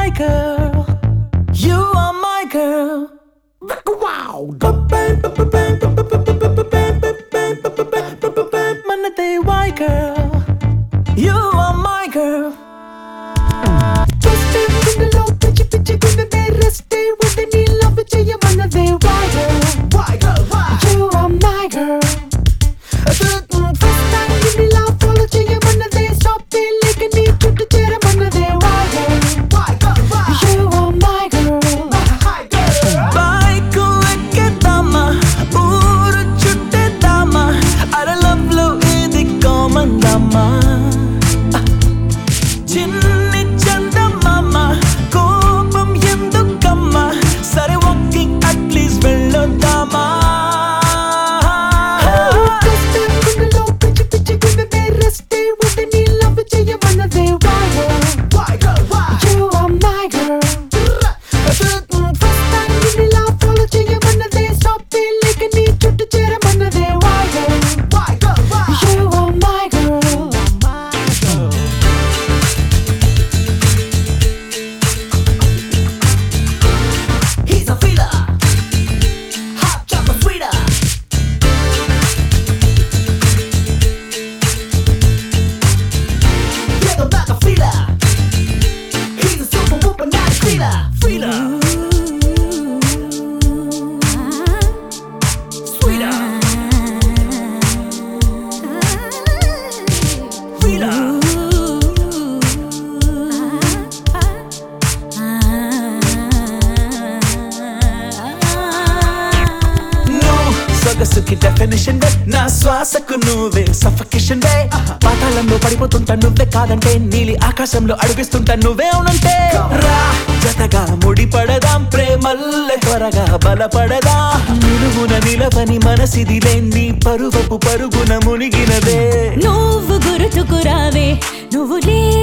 my girl. You are my girl. Wow. మనదే my girl. You are my girl. Trust me, గుండెలో పిచ్చి పిచ్చి గుండెనే రెస్టే ఉంది నీ లవ్ చెయ్యమన్నదే why girl Why girl? Why? you are my girl First time నిన్ను ఇలా follow చెయ్యమన్నదే stop ఏ లేక నీ చుట్టూ చేరమన్నదే why girl Why girl? Why? you are my girl bike ఎక్కేద్దామా ఊరు చుట్టేద్దామా అరలవ్లో ఇది కామన్ దమ్మా చిన్ని చందమామ కోపం ఎందుకమ్మా సరే వాకింగ్ అట్లీస్ట్ వెళ్ళొద్దామా First time గుండెలో పిచ్చి పిచ్చి గుండెనే రెస్టే ఉంది నీ లవ్ చెయ్యమన్నదే why girl Why girl? Why? you are my girl First time నిన్ను ఇలా follow చెయ్యమన్నదే stop ఏ లేక నీ చుట్టూ చేరమన్నదే why girl Why girl? Why? You are my girl. He's a feeler. Hot chocolate sweeter. Yeah, the back a feeler. He's a super whooper, not a feeler. Feeler. Sweeter. Feeler. నువ్వు సొగసుకి definition వే నా శ్వాసకు నువ్వే suffocation వే పాతాళంలో పడిపోతుంటా నువ్వే కాదంటే నీలి ఆకాశంలో అడుగుస్తుంటా నువ్వే అవునంటే రా జతగా ముడిపడదాం ప్రేమల్లె త్వరగా బలపడదా నిలువున నిలవని మనసిదిలే నీ పరువపు పరుగున మునిగినదే నువ్వు గుర్తుకురావే నువ్వు లే